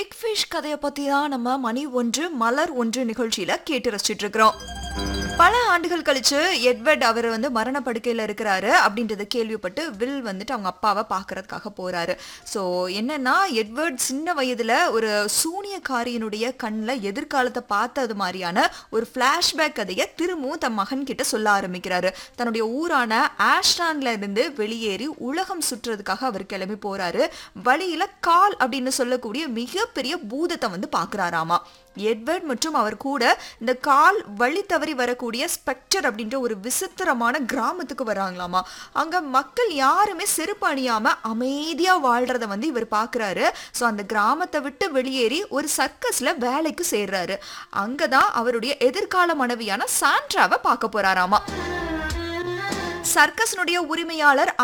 big fish கதையை பத்தி தான் நம்ம மணி ஒன்று மலர் ஒன்று நிகழ்ச்சியில கேட்டு ரசிச்சிட்டு இருக்கிறோம் பல ஆண்டுகள் கழிச்சு எட்வர்ட் அவர் வந்து மரண படுக்கையில இருக்கிறாரு அப்படின்றத கேள்விப்பட்டு வில் வந்துட்டு அவங்க அப்பாவை பார்க்கறதுக்காக போறாரு ஸோ என்னன்னா எட்வர்ட் சின்ன வயதுல ஒரு சூனியக்காரியினுடைய கண்ணில் எதிர்காலத்தை பார்த்தது மாதிரியான ஒரு ஃப்ளாஷ்பேக் கதையை திரும்பவும் தன் மகன் கிட்ட சொல்ல ஆரம்பிக்கிறாரு தன்னுடைய ஊரான ஆஷ்டான்ல இருந்து வெளியேறி உலகம் சுற்றுறதுக்காக அவர் கிளம்பி போறாரு வழியில கால் அப்படின்னு சொல்லக்கூடிய மிகப்பெரிய பூதத்தை வந்து பார்க்கறாராமா எட்வர்ட் மற்றும் அவர் கூட இந்த கால் வழி தவறி வரக்கூடிய ஸ்பெக்டர் அப்படின்ற ஒரு விசித்திரமான கிராமத்துக்கு வராங்களாமா அங்க மக்கள் யாருமே செருப்பு அணியாம அமைதியா வாழ்றத வந்து இவர் பார்க்கறாரு ஸோ அந்த கிராமத்தை விட்டு வெளியேறி ஒரு சர்க்கஸ்ல வேலைக்கு சேர்றாரு அங்கதான் அவருடைய எதிர்கால மனைவியான சாண்ட்ராவை பார்க்க போறாராமா சர்க்கஸ்னுடைய உரிமையாளர்